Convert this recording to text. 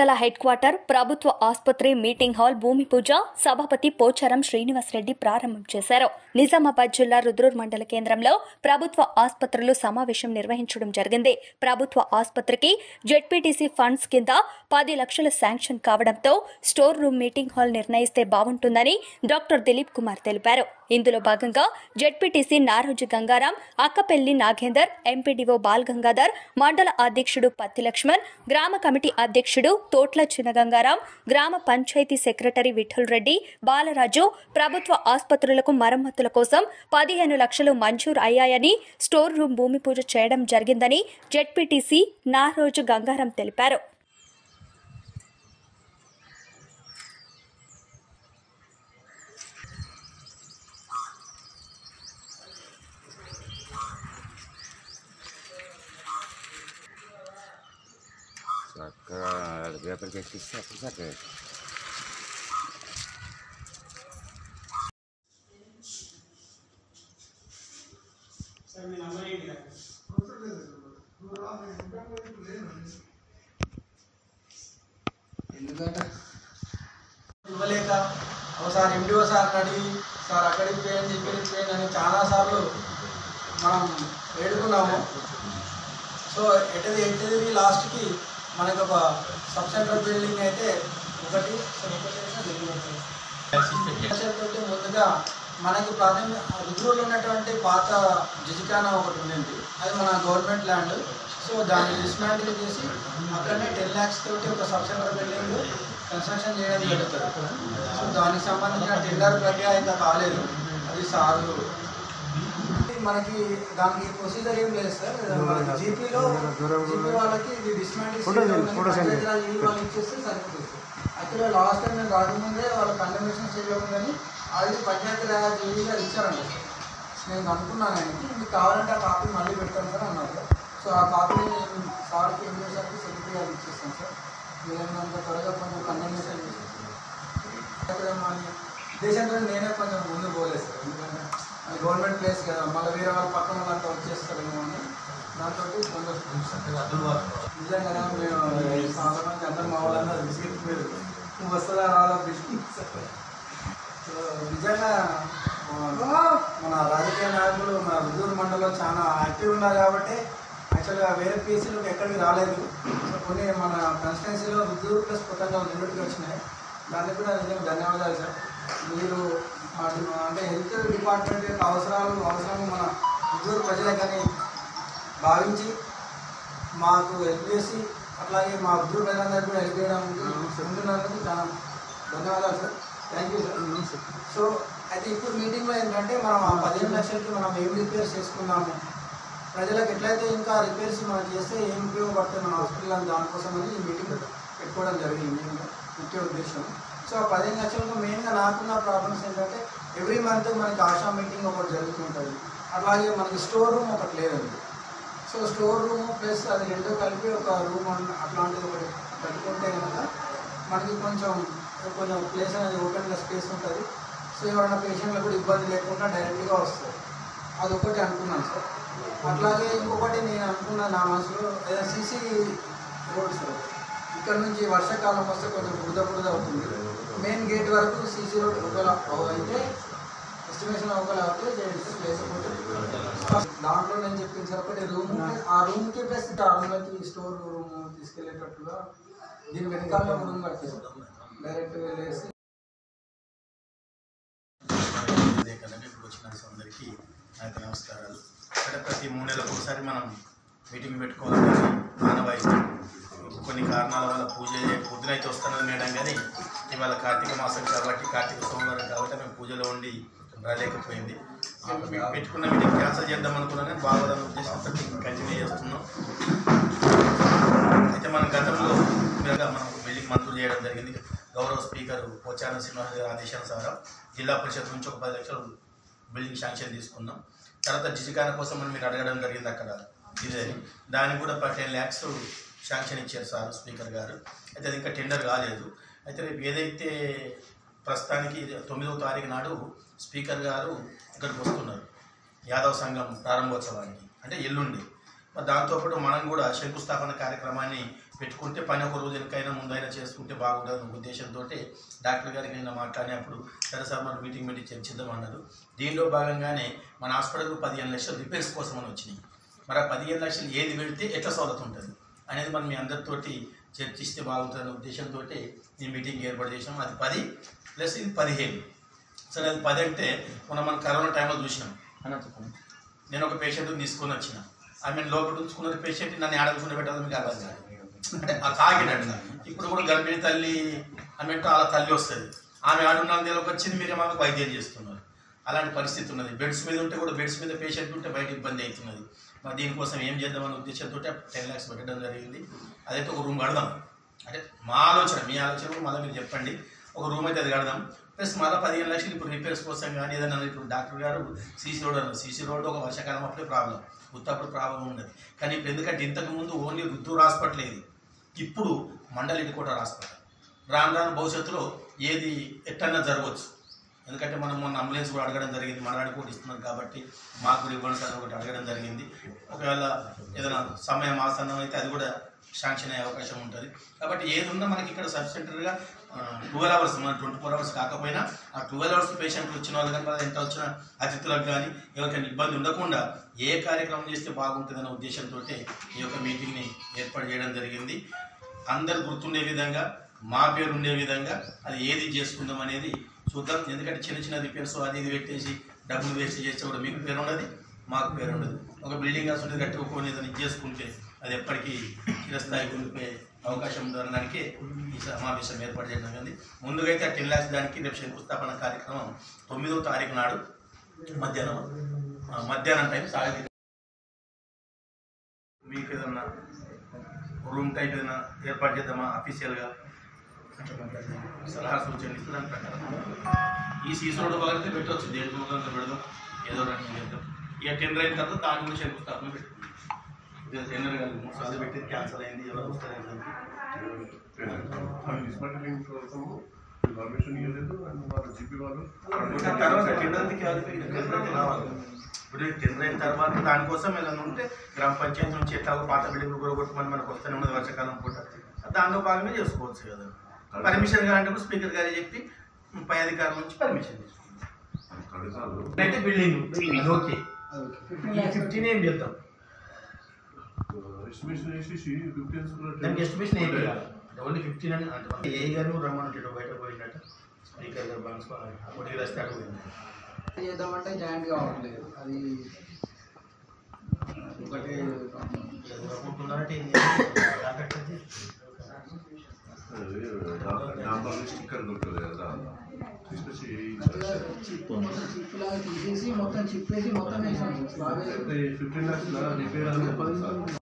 మండల head quarter ప్రభుత్వ ఆసుపత్రి మీటింగ్ హాల్ భూమి పూజ సభాపతి పోచారం శ్రీనివాసరెడ్డి ప్రారంభం చేశారు నిజామాబాద్ జిల్లా రుద్రూర్ మండల కేంద్రంలో ప్రభుత్వ ఆసుపత్రులు సమావేశం నిర్వహించడం జరిగింది ప్రభుత్వ ఆసుపత్రికి జెడ్పీటీసీ ఫండ్స్ కింద పది లక్షల శాంక్షన్ కావడంతో స్టోర్ రూమ్ మీటింగ్ హాల్ నిర్ణయిస్తే బాగుంటుందని డాక్టర్ దిలీప్ కుమార్ తెలిపారు ఇందులో భాగంగా జెడ్పీటీసీ నారోజు గంగారాం అక్కపెల్లి నాగేందర్ ఎంపీడీఓ బాల్ గంగాధర్ మండల అధ్యక్షుడు పత్తి లక్ష్మణ్ గ్రామ కమిటీ అధ్యక్షుడు తోట్ల చినగంగారాం గ్రామ పంచాయతీ సెక్రటరీ విఠల్ రెడ్డి బాలరాజు ప్రభుత్వ ఆసుపత్రులకు మరమ్మతుల కోసం పదిహేను లక్షలు మంజూరు అయ్యాయని స్టోర్ రూమ్ భూమి పూజ చేయడం జరిగిందని జెడ్పీటీసీ నారోజు గంగారాం తెలిపారు చక్కగా పేపర్కి ఎక్కిస్తే అప్పుడు చక్కగా ఎందుకంటే ఇవ్వలేక ఒకసారి ఎండిఓ సార్ అడిగి సార్ అక్కడికి చేయండి ఇక్కడికి చేయండి అని చాలాసార్లు మనం వేడుకున్నాము సో ఎటది ఎటది లాస్ట్కి మనకు ఒక సబ్ సెంటర్ బిల్డింగ్ అయితే ఒకటి తోటి ముందుగా మనకి ప్రాథమిక రుద్రూరులో ఉన్నటువంటి పాత జిజికానా ఒకటి ఉండింది అది మన గవర్నమెంట్ ల్యాండ్ సో దాన్ని డిస్మాంటిల్ చేసి అక్కడనే టెన్ ల్యాక్స్ తోటి ఒక సబ్ సెంటర్ బిల్డింగ్ కన్స్ట్రక్షన్ చేయడం జరుగుతుంది సో దానికి సంబంధించిన టెండర్ ప్రక్రియ ఇంకా కాలేదు అది సారు మనకి దానికి ప్రొసీజర్ ఏం లేదు సార్ మనకి జీపీలో జీపీ వాళ్ళకి ఇది డిస్మాంటిల్ వాళ్ళు ఇచ్చేస్తే సరిపోతుంది సార్ యాక్చువల్గా లాస్ట్ టైం నేను రాకముందే వాళ్ళ కండమేషన్ చేయకుందని ఆల్రెడీ పంచాయతీ రాజ్ జేఈ గారు ఇచ్చారంట సార్ నేను అనుకున్నాను ఆయనకి మీకు కావాలంటే ఆ కాపీ మళ్ళీ పెడతాను సార్ అన్నారు సార్ సో ఆ కాపీని నేను సార్కి ఏం చేశారు సెక్రటరీ గారికి ఇచ్చేస్తాను సార్ మీరేమంత త్వరగా కొంచెం కండమేషన్ చేసి అక్కడ మన దేశంతో నేనే కొంచెం ముందు పోలేదు సార్ ఎందుకంటే అది గవర్నమెంట్ ప్లేస్ కదా మళ్ళీ వేరే వాళ్ళ పక్కన వాళ్ళంతా వచ్చేస్తారేమో అని దాంతో కొంచెం నిజంగా మేము సాధారణంగా అందరు మా వాళ్ళందరూ బిస్కెట్ మీరు నువ్వు వస్తుందా రాదా బిస్కెట్ సో నిజంగా ఆ, మన రాజకీయ నాయకులు మన రుద్దూరు మండలంలో చాలా యాక్టివ్ ఉన్నారు కాబట్టి యాక్చువల్గా వేరే పీసీలకు ఎక్కడికి రాలేదు సో కొన్ని మన కాన్స్టిట్యున్సీలో రుద్దూరు ప్లస్ కొత్తగా రెండింటికి వచ్చినాయి దానికి కూడా నిజంగా ధన్యవాదాలు సార్ మీరు మా డి- అంటే హెల్త్ డిపార్ట్మెంట్ యొక్క అవసరాలు అవసరం మన రుద్దూరు ప్రజలకని భావించి మాకు హెల్ప్ చేసి అట్లాగే మా రుద్దూరు ప్రజలందరికీ కూడా హెల్ప్ చేయడం ఉంటున్నందుకు చాలా ధన్యవాదాలు sir thank you sir so అయితే ఇప్పుడు మీటింగ్లో ఏంటంటే మనం ఆ పదిహేను లక్షలకి మనం ఏం రిపేర్స్ చేసుకున్నాము ప్రజలకు ఎట్లయితే ఇంకా రిపేర్స్ మనం చేస్తే ఏం ఉపయోగపడుతుంది మన హాస్పిటల్ అని దానికోసం అని ఈ మీటింగ్ పెట్టుకోవడం జరిగింది మెయిన్గా ముఖ్య ఉద్దేశం సో ఆ పదిహేను లక్షలకు మెయిన్గా నాకున్న ప్రాబ్లమ్స్ ఏంటంటే ఎవ్రీ మంత్ మనకి ఆశా మీటింగ్ ఒకటి జరుగుతుంటుంది అట్లాగే మనకి స్టోర్ రూమ్ ఒకటి లేదండి సో స్టోర్ రూమ్ ప్లస్ అది రెండో కలిపి ఒక రూమ్ అట్లాంటిది ఒకటి కట్టుకుంటే కనుక మనకి కొంచెం కొంచెం ప్లేస్ అనేది ఓపెన్గా స్పేస్ ఉంటుంది సో ఎవరైనా పేషెంట్లకు కూడా ఇబ్బంది లేకుండా డైరెక్ట్గా వస్తుంది అదొకటి అనుకున్నాను సార్ అట్లాగే ఇంకొకటి నేను అనుకున్న నా మనసులో ఏదో సీసీ రోడ్ సార్ ఇక్కడ నుంచి వర్షాకాలం వస్తే కొంచెం బురద బురద అవుతుంది మెయిన్ గేట్ వరకు సీసీ రోడ్ ఒకవేళ అయితే ఎస్టిమేషన్ ఒకవేళ అవుతే చేయండి సార్ లేకపోతే దాంట్లో నేను చెప్పింది సార్ ఒకటి రూమ్ ఆ రూమ్కి ప్లస్ టర్మ్లకి స్టోర్ రూమ్ తీసుకెళ్ళేటట్టుగా దీని వెనకాల ఒక రూమ్ కట్టేస్తాం డైరెక్ట్ వెళ్ళేసి లేఖనంగా ఇప్పుడు వచ్చిన అందరికీ నా యొక్క నమస్కారాలు అంటే ప్రతి మూడు నెలలకు ఒకసారి మనం మీటింగ్ పెట్టుకోవాలని ఆనవాయితీ కొన్ని కారణాల వల్ల పూజ పొద్దున అయితే వస్తున్నది మేడం కానీ ఇవాళ కార్తీక మాసం కాబట్టి కార్తీక సోమవారం కాబట్టి మేము పూజలో ఉండి రాలేకపోయింది ఆ, మేము పెట్టుకున్న మీటింగ్ క్యాన్సిల్ చేద్దాం అనుకున్నాను కానీ బాగోదని ఉద్దేశంతో కంటిన్యూ చేస్తున్నాం అయితే మనం గతంలో మీరుగా మనం బిల్డింగ్ మంజూరు చేయడం జరిగింది గౌరవ స్పీకర్ పోచారం శ్రీనివాస్ గారి ఆదేశానుసారం జిల్లా పరిషత్ నుంచి ఒక పది లక్షలు బిల్డింగ్ శాంక్షన్ తీసుకున్నాం తర్వాత జిజికాన కోసం మనం మీరు అడగడం జరిగింది అక్కడ ఇదే దానికి కూడా టెన్ ల్యాక్స్ శాంక్షన్ ఇచ్చారు సార్ స్పీకర్ గారు అయితే అది ఇంకా టెండర్ కాలేదు అయితే రేపు ఏదైతే ప్రస్తుతానికి తొమ్మిదవ తారీఖు నాడు స్పీకర్ గారు ఇక్కడికి వస్తున్నారు యాదవ్ సంఘం ప్రారంభోత్సవానికి అంటే ఎల్లుండి మరి దాంతోపాటు మనం కూడా శంకుస్థాపన కార్యక్రమాన్ని పెట్టుకుంటే పని ఒక రోజు వెనకైనా ముందైనా చేసుకుంటే బాగుంటుంది అనే ఉద్దేశంతో డాక్టర్ గారికి నిన్న మాట్లాడినప్పుడు సరే సార్ మన మీటింగ్ పెట్టి చర్చిద్దాం అన్నారు దీనిలో భాగంగానే మన హాస్పిటల్కు పదిహేను లక్షలు రిపేర్స్ కోసం అని వచ్చినాయి మరి ఆ పదిహేను లక్షలు ఏది పెడితే ఎట్లా సౌలత్ ఉంటుంది అనేది మనం మీ అందరితోటి చర్చిస్తే బాగుంటుందనే ఉద్దేశంతో ఈ మీటింగ్ ఏర్పాటు చేసినాం అది పది ప్లస్ ఇది పదిహేను సరే అది పది అంటే మనం మన కరోనా టైంలో చూసినాం నేను ఒక పేషెంట్ తీసుకొని వచ్చిన ఆమె లోపల ఉంచుకున్న పేషెంట్ నన్ను ఆడకుండా పెట్టాలని మీకు అర్థం కాదు అంటే ఆ తాగినట్టు ఇప్పుడు కూడా గర్భిణీ తల్లి అన్నట్టు అలా తల్లి వస్తుంది ఆమె ఆడున్న నెలకు వచ్చింది మీరే మాకు వైద్యం చేస్తున్నారు అలాంటి పరిస్థితి ఉన్నది బెడ్స్ మీద ఉంటే కూడా బెడ్స్ మీద పేషెంట్ ఉంటే బయట ఇబ్బంది అవుతున్నది మరి దీనికోసం ఏం చేద్దామనే ఉద్దేశంతో టెన్ ల్యాక్స్ పెట్టడం జరిగింది అదైతే ఒక రూమ్ కడదాం అంటే మా ఆలోచన మీ ఆలోచన కూడా మళ్ళీ మీరు చెప్పండి ఒక రూమ్ అయితే అది కడదాం ప్లస్ మళ్ళీ పదిహేను లక్షలు ఇప్పుడు రిపేర్స్ కోసం కానీ ఏదైనా ఇప్పుడు డాక్టర్ గారు సీసీ రోడ్ అన్నారు సీసీ రోడ్ ఒక వర్షాకాలం అప్పుడే ప్రాబ్లం ఉత్తప్పుడు ప్రాబ్లం ఉన్నది కానీ ఇప్పుడు ఎందుకంటే ఇంతకు ముందు ఓన్లీ రుద్దూరు హాస్పిటల్ ఏది ఇప్పుడు మండలి ఇటుకోట హాస్పిటల్ రాను రాను భవిష్యత్తులో ఏది ఎట్టన్నా జరగవచ్చు ఎందుకంటే మనం మొన్న అంబులెన్స్ కూడా అడగడం జరిగింది మనవాడికి కూడా ఇస్తున్నారు కాబట్టి మాకు కూడా ఇవ్వండి సార్ అని ఒకటి అడగడం జరిగింది ఒకవేళ ఏదైనా సమయం ఆసనం అయితే అది కూడా శాంక్షన్ అయ్యే అవకాశం ఉంటుంది కాబట్టి ఏది ఉన్నా మనకి ఇక్కడ సబ్ సెంటర్గా ట్వెల్వ్ అవర్స్ మన ట్వంటీ ఫోర్ అవర్స్ కాకపోయినా ఆ ట్వెల్వ్ అవర్స్ పేషెంట్లు వచ్చిన వాళ్ళు కానీ వాళ్ళ ఎంత వచ్చిన అతిథులకు కానీ ఎవరికైనా ఇబ్బంది ఉండకుండా ఏ కార్యక్రమం చేస్తే బాగుంటుందనే ఉద్దేశంతో ఈ యొక్క మీటింగ్ని ఏర్పాటు చేయడం జరిగింది అందరు గుర్తుండే విధంగా మా పేరు ఉండే విధంగా అది ఏది చేసుకుందాం అనేది చూద్దాం ఎందుకంటే చిన్న చిన్న రిపేర్స్ అది ఇది పెట్టేసి డబ్బులు వేస్ట్ చేస్తే కూడా మీకు పేరు ఉండదు మాకు పేరు ఉండదు ఒక బిల్డింగ్ హౌస్ ఉండేది కట్టుకోని ఏదైనా ఇది చేసుకుంటే అది ఎప్పటికీ చిరస్థాయికి ఉండిపోయే అవకాశం ఉండడానికి ఈ సమావేశం ఏర్పాటు చేయడం జరిగింది ముందుగా అయితే ఆ టెన్ ల్యాక్స్ దానికి రేపు శంకుస్థాపన కార్యక్రమం తొమ్మిదవ తారీఖు నాడు మధ్యాహ్నం ఆ, మధ్యాహ్నం టైం సాయంత్రం మీకు ఏదన్నా రూమ్ టైప్ ఏదైనా ఏర్పాటు చేద్దామా అఫీషియల్గా సలహా సూచనలు ఇస్తే దాని ప్రకారం ఈ సీసీ రోడ్డు బాగా పెట్టవచ్చు దేని ముఖంగా పెడదాం ఏదో రకంగా చేద్దాం ఇక టెండర్ అయిన తర్వాత దాని గురించి శంకుస్థాపన పెట్టు ఇది టెండర్ కాదు మూడు సార్లు పెట్టి క్యాన్సల్ అయింది ఎవరు వస్తారని డిస్మాంటలింగ్ కోసము పర్మిషన్ ఇవ్వలేదు అండ్ వాళ్ళ జీపీ వాళ్ళు తర్వాత టెండర్కి టెండర్కి రావాలి ఇప్పుడు ఈ టెండర్ అయిన తర్వాత దానికోసం ఏదైనా ఉంటే గ్రామ పంచాయతీ నుంచి ఎట్లాగో పాత బిల్డింగ్లు కూడా కొట్టుకొని మనకు వస్తూనే ఉన్నది వర్షాకాలం పూట దానిలో భాగమే చేసుకోవచ్చు కదా పర్మిషన్ కావాలంటే స్పీకర్ గారు చెప్పి పై అధికారుల నుంచి పర్మిషన్ తీసుకుంటాం కడితాలు అయితే బిల్డింగ్ అది ఓకే ఈ ఫిఫ్టీన్ ఏం చెప్తాం ఎస్టిమేషన్ వేసి ఫిఫ్టీన్స్ దానికి ఎస్టిమేషన్ ఏం చేయాలి ఓన్లీ ఫిఫ్టీన్ అని అంటే ఏ గారు రమ్మన్నట్టు బయట పోయినట్ట స్పీకర్ గారు బాగా అప్పుడు వస్తే అడుగు చేద్దామంటే జాయింట్ కావట్లేదు అది ఒకటి అనుకుంటున్నారంటే డాంబర్ స్టిక్కర్ దొరకదు కదా తీసుకొచ్చి చిప్పులాగా తీసేసి మొత్తం చిప్పేసి మొత్తం వేసాం స్లాబ్ వేసి ఫిఫ్టీన్ ల్యాక్స్ రిపేర్ అని చెప్పాలి సార్